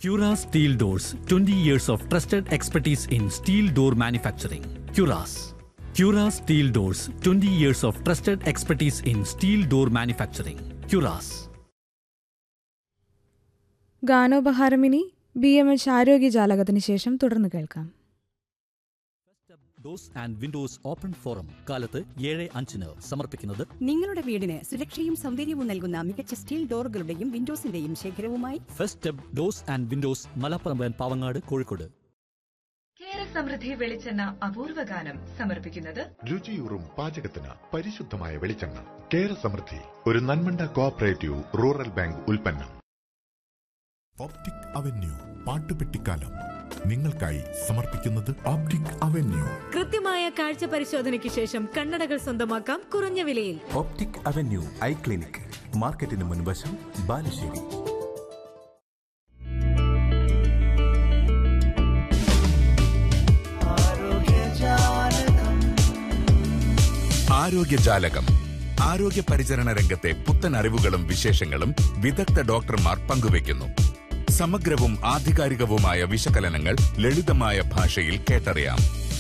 Cura Steel Doors 20 years of trusted expertise in steel door manufacturing. Curas. Cura Steel Doors 20 years of trusted expertise in steel door manufacturing. Curas. ഗാനോപഹാരമിനി B M H ആരോഗ്യജാലകത്തിന് ശേഷം തുടർന്ന് കേൾക്കാം doors and windows open forum കാലത്ത് ഏഴ് അഞ്ചിന് സമർപ്പിക്കുന്നത് നിങ്ങളുടെ വീടിന് സുരക്ഷയും സൗന്ദര്യവും നൽകുന്ന മികച്ച സ്റ്റീൽ ഡോറുകളുടെയും വിൻഡോസിന്റെയും ശേഖരവുമായി first step doors and windows മലപ്പുറമ്പൻ പാവങ്ങാട് കോഴിക്കോട് കേര സമൃദ്ധി വെളിച്ചെണ്ണ അപൂർവ ഗാനം സമർപ്പിക്കുന്നത് രുചിയൂറും പാചകത്തിന് പരിശുദ്ധമായ വെളിച്ചെണ്ണ കേര സമൃദ്ധി ഒരു നന്മണ്ട കോഓപ്പറേറ്റീവ് റൂറൽ ബാങ്ക് ഉൽപ്പന്നം ഓപ്റ്റിക് അവന്യൂ പാട്ടുപെട്ടിക്കാലം നിങ്ങൾക്കായി സമർപ്പിക്കുന്നത് ഓപ്റ്റിക് അവന്യൂ കൃത്യമായ കാഴ്ച പരിശോധനയ്ക്ക് ശേഷം കണ്ണടകൾ സ്വന്തമാക്കാം കുറഞ്ഞ വിലയിൽ ഓപ്റ്റിക് അവന്യൂ ഐ ക്ലിനിക് മാർക്കറ്റിന് മുൻവശം ബാലുശ്ശേരി ആരോഗ്യജാലകം ആരോഗ്യ പരിചരണ രംഗത്തെ പുത്തൻ അറിവുകളും വിശേഷങ്ങളും വിദഗ്ധ ഡോക്ടർമാർ പങ്കുവയ്ക്കുന്നു സമഗ്രവും ആധികാരികവുമായ വിശകലനങ്ങൾ ലളിതമായ ഭാഷയിൽ കേട്ടറിയാം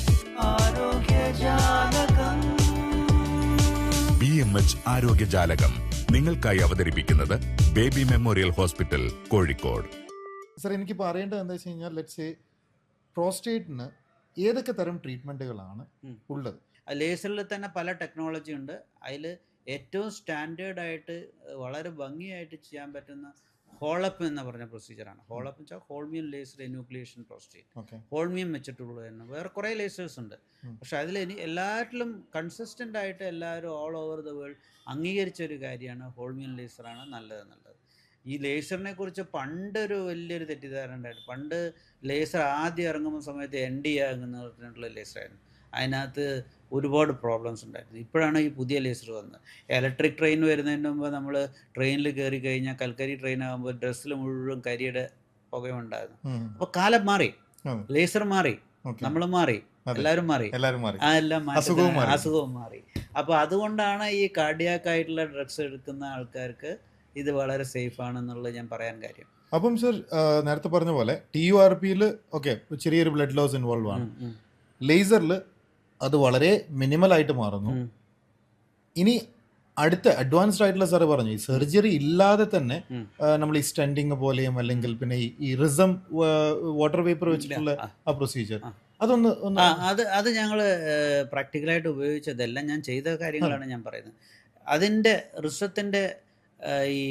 ബി എം എച്ച് ആരോഗ്യജാലകം നിങ്ങൾക്കായി അവതരിപ്പിക്കുന്നത് baby memorial hospital Kozhikode sir എനിക്കിപ്പോൾ അറിയേണ്ടത് എന്താ വെച്ച് കഴിഞ്ഞാൽ ലെറ്റ്സ് പ്രോസ്റ്റേറ്റിന് ഏതൊക്കെ തരം ട്രീറ്റ്മെൻറ്റുകളാണ് ഉം. ഉള്ളത് ലേസറിൽ തന്നെ പല ടെക്നോളജി ഉണ്ട് അതിൽ ഏറ്റവും സ്റ്റാൻഡേർഡ് ആയിട്ട് ഏഹ്, വളരെ ഭംഗിയായിട്ട് ചെയ്യാൻ പറ്റുന്ന ഹോളപ്പ് എന്ന് പറഞ്ഞ പ്രൊസീജിയറാണ് ഹോളപ്പ് എന്ന് വെച്ചാൽ holmium laser enucleation prostate okay holmium വെച്ചിട്ടുള്ളത് തന്നെ വേറെ കുറേ ലേസേഴ്സ് ഉണ്ട് ഉം. പക്ഷെ അതിൽ ഇനി എല്ലാറ്റിലും കൺസിസ്റ്റൻ്റ് ആയിട്ട് എല്ലാവരും ഓൾ ഓവർ ദ വേൾഡ് അംഗീകരിച്ച ഒരു കാര്യമാണ് ഹോൾമിയൻ ലേസറാണ് നല്ലതെന്നുള്ളത് ഈ ലേസറിനെ കുറിച്ച് പണ്ടൊരു വലിയൊരു തെറ്റിദ്ധാരണ ഉണ്ടായിരുന്നു പണ്ട് ലേസർ ആദ്യം ഇറങ്ങുന്ന സമയത്ത് എൻ ഡി ആകുന്നതിനുള്ള ലേസറായിരുന്നു അതിനകത്ത് ഒരുപാട് പ്രോബ്ലംസ് ഉണ്ടായിരുന്നു ഇപ്പോഴാണ് ഈ പുതിയ ലേസർ വന്നത് ഇലക്ട്രിക് ട്രെയിൻ വരുന്നതിന് മുമ്പ് നമ്മൾ ട്രെയിനിൽ കയറി കഴിഞ്ഞാൽ കൽക്കരി ട്രെയിൻ ആകുമ്പോൾ ഡ്രസ്സിൽ മുഴുവൻ കരിയുടെ പുകയുണ്ടായിരുന്നു അപ്പോൾ കാലം മാറി ഉം. ലേസർ മാറി ഓക്കെ നമ്മൾ മാറി അതെ. എല്ലാവരും മാറി എല്ലാവരും മാറി ആ എല്ലാം മാറ്റത്തിന് അസുഖവും മാറി. അസുഖവും മാറി അപ്പോൾ അതുകൊണ്ടാണ് ഈ കാർഡിയാക്ക് ആയിട്ടുള്ള ഡ്രഗ്സ് എടുക്കുന്ന ആൾക്കാർക്ക് ഇത് വളരെ സേഫ് ആണെന്നുള്ളത് ഞാൻ പറയാൻ കാര്യം അപ്പം സർ നേരത്തെ പറഞ്ഞ പോലെ ടി യു ആർ പിയിൽ ഓക്കെ ചെറിയൊരു ബ്ലഡ് ലോസ് ഇൻവോൾവ് ആണ് ഉം, ഉം, ലേസറിൽ അത് വളരെ മിനിമൽ ആയിട്ട് മാറുന്നു ഉം. ഇനി അടുത്ത അഡ്വാൻസ്ഡ് ആയിട്ടുള്ള സാറ് പറഞ്ഞു ഈ സർജറി ഇല്ലാതെ തന്നെ ഉം. നമ്മൾ ഈ സ്റ്റെൻഡിങ് പോലെയും അല്ലെങ്കിൽ പിന്നെ ഈ- ഈ റിസം വാട്ടർ വേപ്പർ വെച്ചിട്ടുള്ള ആ. ആ പ്രൊസീജിയർ ആ. അതൊന്ന് ഒന്ന് ആ അത് അത് ഞങ്ങൾ പ്രാക്ടിക്കലായിട്ട് ഉപയോഗിച്ചതെല്ലാം ഞാൻ ചെയ്ത കാര്യങ്ങളാണ് ഞാൻ പറയുന്നത് അതിൻ്റെ റിസത്തിൻ്റെ ഈ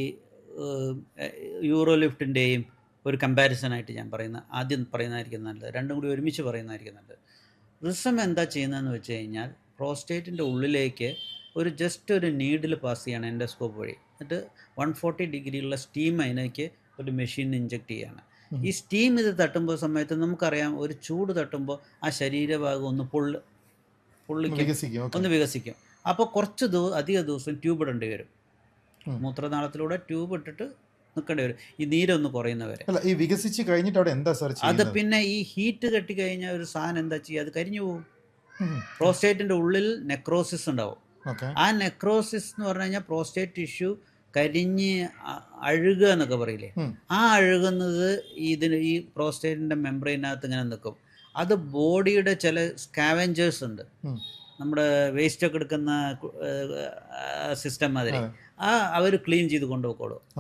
യൂറോ ലിഫ്റ്റിൻ്റെയും ഒരു കമ്പാരിസൺ ആയിട്ട് ഞാൻ പറയുന്ന ആദ്യം പറയുന്നതായിരിക്കും നല്ലത് രണ്ടും കൂടി ഒരുമിച്ച് പറയുന്നതായിരിക്കും നല്ലത് റിസം എന്താ ചെയ്യുന്നതെന്ന് വെച്ച് കഴിഞ്ഞാൽ പ്രോസ്റ്റേറ്റിൻ്റെ ഉള്ളിലേക്ക് ഒരു ജസ്റ്റ് ഒരു നീഡിൽ പാസ് ചെയ്യാണ് എൻഡോസ്കോപ്പ് വഴി എന്നിട്ട് വൺ ഫോർട്ടി ഡിഗ്രിയുള്ള സ്റ്റീം അതിലേക്ക് ഒരു മെഷീൻ ഇഞ്ചെക്ട് ചെയ്യാണ് ഉം. ഈ സ്റ്റീം ഇത് തട്ടുമ്പോൾ സമയത്ത് നമുക്കറിയാം ഒരു ചൂട് തട്ടുമ്പോൾ ആ ശരീരഭാഗം ഒന്ന് പൊള്ള് പൊള്ളിക്കും വികസിക്കും ഓക്കെ ഒന്ന് വികസിക്കും അപ്പോൾ കുറച്ച് ദിവ അധിക ദിവസം ട്യൂബ് ഇടേണ്ടി വരും ഉം. മൂത്രനാളത്തിലൂടെ ട്യൂബ് ഇട്ടിട്ട് നിൽക്കേണ്ടി വരും ഈ നീരൊന്ന് കുറയുന്നവരെ അല്ല ഈ വികസിച്ച് കഴിഞ്ഞിട്ട് അവിടെ എന്താ സാർ അത് ചെയ്യുന്നത് പിന്നെ ഈ ഹീറ്റ് കെട്ടി കഴിഞ്ഞാൽ ഒരു സാധനം എന്താ ചെയ്യുക അത് കരിഞ്ഞു പോകും ഉം. പ്രോസ്റ്റേറ്റിൻ്റെ ഉള്ളിൽ നെക്രോസിസ് ഉണ്ടാവും ഓക്കെ ആ നെക്രോസിസ് എന്ന് പറഞ്ഞു കഴിഞ്ഞാൽ പ്രോസ്റ്റേറ്റ് ടിഷ്യൂ കരിഞ്ഞ് അ- അഴുകുക എന്നൊക്കെ പറയില്ലേ ഉം. ആ അഴുകുന്നത് ഇതിന് ഈ പ്രോസ്റ്റേറ്റിൻ്റെ മെമ്പറൈനകത്ത് ഇങ്ങനെ നിൽക്കും അത് ബോഡിയുടെ ചില സ്കാവഞ്ചേഴ്സ് ഉണ്ട് ഉം. നമ്മുടെ വേസ്റ്റ് ഒക്കെ എടുക്കുന്ന സിസ്റ്റം മാതിരി അതെ. ആ അവർ ക്ലീൻ ചെയ്ത് കൊണ്ടുപോയിക്കോളും